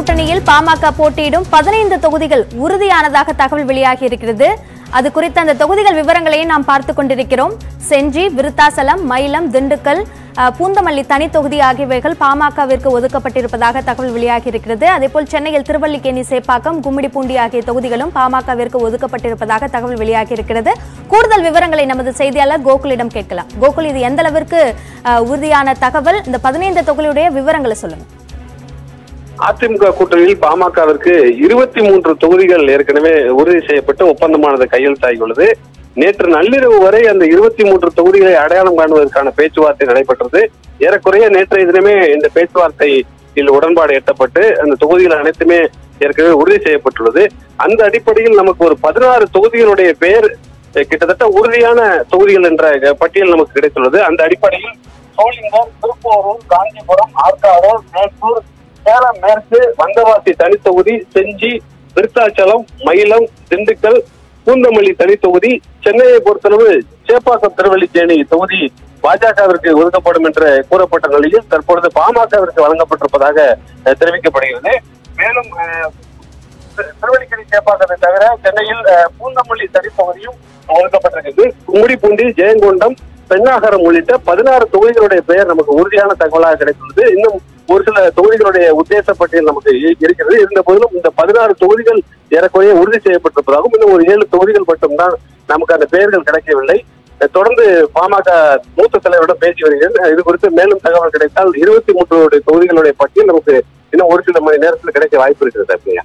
கூட்டணியில் பாமக போட்டியிடும் பதினைந்து தொகுதிகள் உறுதியானதாக தகவல் வெளியாகி இருக்கிறது அது குறித்த அந்த தொகுதிகள் விவரங்களையும் நாம் பார்த்து கொண்டிருக்கிறோம் செஞ்சி விருத்தாசலம் மயிலம் திண்டுக்கல் அஹ், பூந்தமல்லி தனி தொகுதி ஆகியவைகள் பாமகவிற்கு ஒதுக்கப்பட்டிருப்பதாக தகவல் வெளியாகி இருக்கிறது அதேபோல் சென்னையில் திருவல்லிக்கேணி சேப்பாக்கம் கும்மிடிப்பூண்டி ஆகிய தொகுதிகளும் பாமகவிற்கு ஒதுக்கப்பட்டிருப்பதாக தகவல் வெளியாகி இருக்கிறது கூடுதல் விவரங்களை நமது செய்தியாளர் கோகுலிடம் கேட்கலாம் கோகுல் இது எந்த அளவிற்கு அஹ், உறுதியான தகவல் இந்த பதினைந்து தொகுதியுடைய விவரங்களை சொல்லுங்க அதிமுக கூட்டணியில் பாமகவிற்கு இருபத்தி மூன்று தொகுதிகள் ஏற்கனவே உறுதி செய்யப்பட்டு ஒப்பந்தமானது கையெழுத்தாகியுள்ளது நேற்று நள்ளிரவு வரை அந்த இருபத்தி மூன்று தொகுதிகளை அடையாளம் காணுவதற்கான பேச்சுவார்த்தை நடைபெற்றது ஏறக்குறைய நேற்றைய தினமே இந்த பேச்சுவார்த்தையில் உடன்பாடு எட்டப்பட்டு அந்த தொகுதிகள் அனைத்துமே ஏற்கனவே உறுதி செய்யப்பட்டுள்ளது அந்த அடிப்படையில் நமக்கு ஒரு பதினாறு தொகுதிகளுடைய பெயர் அஹ், கிட்டத்தட்ட உறுதியான தொகுதிகள் என்ற அஹ், பட்டியல் நமக்கு கிடைத்துள்ளது அந்த அடிப்படையில் சோளிங்கர் திருப்போரூர் காஞ்சிபுரம் ஆற்காடு மேட்டூர் சேலம் மேற்கு வந்தவாசி தனித்தொகுதி செஞ்சி விருத்தாச்சலம் மயிலம் திண்டுக்கல் பூந்தமல்லி தனித்தொகுதி சென்னையை பொறுத்தளவு சேப்பாக்கம் திருவல்லிக்கேணி தொகுதி பாஜகவிற்கு ஒதுக்கப்படும் என்று கூறப்பட்ட நிலையில் தற்பொழுது பாமகவிற்கு வழங்கப்பட்டிருப்பதாக அஹ், தெரிவிக்கப்படுகிறது மேலும் அஹ், திரு- திருவல்லிக்கேணி சேப்பாக்கத்தை தவிர சென்னையில் அஹ், பூந்தமல்லி தனித்தொகுதியும் ஒதுக்கப்பட்டிருக்கிறது கும்மிடிப்பூண்டி ஜெயங்கொண்டம் பெண்ணாகரம் உள்ளிட்ட பதினாறு தொகுதிகளுடைய பெயர் நமக்கு உறுதியான தகவலாக கிடைத்துள்ளது இன்னும் ஒரு சில தொகுதிகளுடைய உத்தேச பட்டியல் நமக்கு இ- இருக்கிறது இருந்த போதிலும் இந்த பதினாறு தொகுதிகள் ஏறக்குறைய உறுதி செய்யப்பட்டிருப்பதாகவும் இன்னும் ஒரு ஏழு தொகுதிகள் மட்டும்தான் நமக்கு அந்த பெயர்கள் கிடைக்கவில்லை அஹ் தொடர்ந்து பாமக மூத்த தலைவரிடம் பேசி வருகிறேன் இது குறித்து மேலும் தகவல் கிடைத்தால் இருபத்தி மூன்று தொகுதிகளுடைய பட்டியல் நமக்கு இன்னும் ஒரு சில மணி நேரத்தில் கிடைக்க வாய்ப்பு இருக்கிறது அக்னியா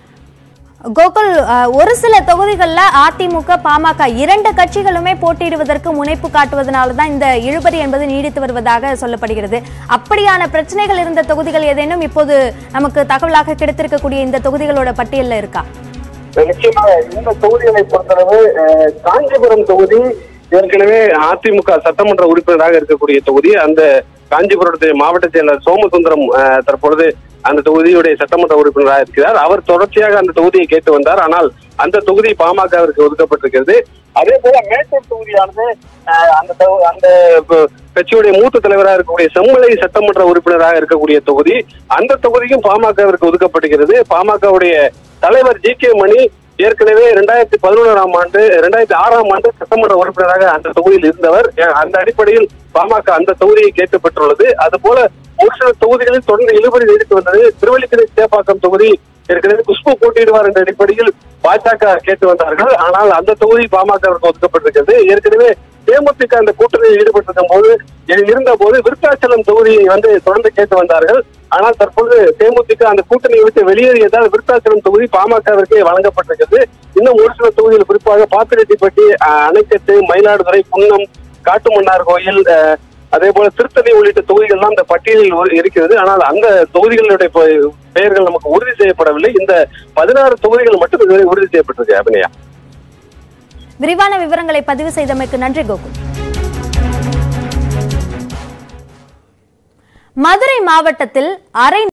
கோகுல் அஹ், ஒரு சில தொகுதிகளில் அதிமுக பாமக இரண்டு கட்சிகளுமே போட்டியிடுவதற்கு முனைப்பு காட்டுவதனால தான் இந்த இழுபறி என்பது நீடித்து வருவதாக சொல்லப்படுகிறது அப்படியான பிரச்சனைகள் இருந்த தொகுதிகள் ஏதேனும் இப்போது நமக்கு தகவலாக கிடைத்திருக்கக்கூடிய இந்த தொகுதிகளோட பட்டியல்ல இருக்கா நிச்சயமாக இந்த தொகுதிகளை பொறுத்தளவு அஹ், காஞ்சிபுரம் தொகுதி ஏற்கனவே அதிமுக சட்டமன்ற உறுப்பினராக இருக்கக்கூடிய தொகுதி அந்த காஞ்சிபுரத்துடைய மாவட்ட செயலர் சோமசுந்தரம் அஹ், தற்பொழுது அந்த தொகுதியுடைய சட்டமன்ற உறுப்பினராக இருக்கிறார் அவர் தொடர்ச்சியாக அந்த தொகுதியை கேட்டு வந்தார் ஆனால் அந்த தொகுதி பாமகவிற்கு ஒதுக்கப்பட்டிருக்கிறது அதே போல மேட்டூர் தொகுதியானது அஹ், அந்த தொ- அந்த ப- கட்சியுடைய மூத்த தலைவராக இருக்கக்கூடிய செம்மலை சட்டமன்ற உறுப்பினராக இருக்கக்கூடிய தொகுதி அந்த தொகுதியும் பாமகவிற்கு ஒதுக்கப்பட்டிருக்கிறது பாமகவுடைய தலைவர் ஜி கே மணி ஏற்கனவே இரண்டாயிரத்தி பதினோராம் ஆண்டு இரண்டாயிரத்தி ஆறாம் ஆண்டு சட்டமன்ற உறுப்பினராக அந்த தொகுதியில் இருந்தவர் அஹ் அந்த அடிப்படையில் பாமக அந்த தொகுதியை கேட்டு பெற்றுள்ளது அதுபோல ஒரு சில தொகுதிகளில் தொடர்ந்து இழுபறி நீடித்து வந்தது திருவள்ளிக்கரை சேப்பாக்கம் தொகுதி ஏற்கனவே குஷ்பு போட்டியிடுவார் என்ற அடிப்படையில் பாஜக கேட்டு வந்தார்கள் ஆனால் அந்த தொகுதி பாமகவிற்கு ஒதுக்கப்பட்டிருக்கிறது ஏற்கனவே தேமுதிக அந்த கூட்டணியில் ஈடுபட்டிருக்கும் போது இருந்த போது விருத்தாச்சலம் தொகுதியை வந்து தொடர்ந்து கேட்டு வந்தார்கள் ஆனால் தற்பொழுது தேமுதிக அந்த கூட்டணியை விட்டு வெளியேறியதால் விருத்தாச்சலம் தொகுதி பாமகவிற்கு வழங்கப்பட்டிருக்கிறது இன்னும் ஒரு சில தொகுதிகள் குறிப்பாக பாப்பிரெட்டிப்பட்டி அஹ், அணைக்கட்டு மயிலாடுதுறை குன்னம் காட்டுமன்னார் கோயில் அஹ், அதே போல திருத்தணி உள்ளிட்ட தொகுதிகள்லாம் இந்த பட்டியலில் ஒரு- இருக்கிறது ஆனால் அந்த தொகுதிகளுடைய பெ- பெயர்கள் நமக்கு உறுதி செய்யப்படவில்லை இந்த பதினாறு தொகுதிகள் மட்டும் இதுவரை உறுதி செய்யப்பட்டிருக்கு அபிநயா விரிவான விவரங்களை பதிவு செய்தமைக்கு நன்றி கோகுல் மதுரை மாவட்டத்தில் அரை